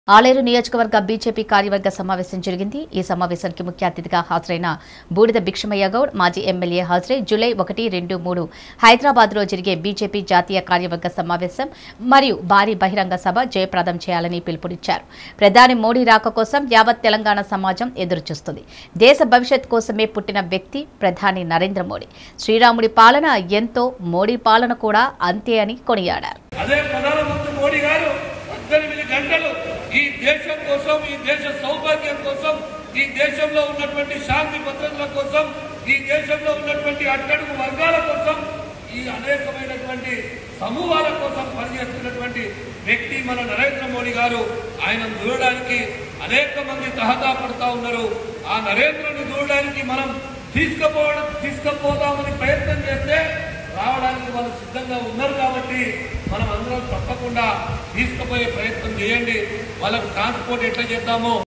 ఆలేరు నియోజకవర్గ బీజేపీ కార్యవర్గ సమావేశం జరిగింది ఈ సమావేశానికి ముఖ్య అతిథిగా హాజరైన బూడిద భిక్షమయ్య గౌడ్ మాజీ ఎమ్మెల్యే హాజరై జూలై ఒకటి రెండు మూడు హైదరాబాద్లో జరిగే బీజేపీ జాతీయ కార్యవర్గ సమావేశం మరియు భారీ బహిరంగ సభ జయప్రదం చేయాలని పిలుపునిచ్చారు ప్రధాని మోడీ రాక కోసం యావత్ తెలంగాణ సమాజం ఎదురుచూస్తుంది దేశ భవిష్యత్ కోసమే పుట్టిన వ్యక్తి ప్రధాని నరేంద్ర మోడీ శ్రీరాముడి పాలన ఎంతో మోడీ పాలన కూడా అంతే అని కొనియాడారు అదే ప్రధానమంత్రి మోడీ గారు పద్దెనిమిది గంటలు ఈ దేశం కోసం ఈ దేశ సౌభాగ్యం కోసం ఈ దేశంలో ఉన్నటువంటి శాంతి భద్రతల కోసం ఈ దేశంలో ఉన్నటువంటి అట్టడుగు వర్గాల కోసం ఈ అనేకమైనటువంటి సమూహాల కోసం పనిచేస్తున్నటువంటి వ్యక్తి మన నరేంద్ర మోడీ గారు ఆయన చూడడానికి అనేక మంది తహతా పడతా ఉన్నారు ఆ నరేంద్రుని చూడడానికి మనం తీసుకుపోవడం తీసుకుపోదామని ప్రయత్నం చేస్తే రావడానికి వాళ్ళు సిద్ధంగా ఉన్నారు కాబట్టి మనం అందరం తప్పకుండా తీసుకుపోయే ప్రయత్నం చేయండి వాళ్ళకు ట్రాన్స్పోర్ట్ ఎట్లా చేద్దామో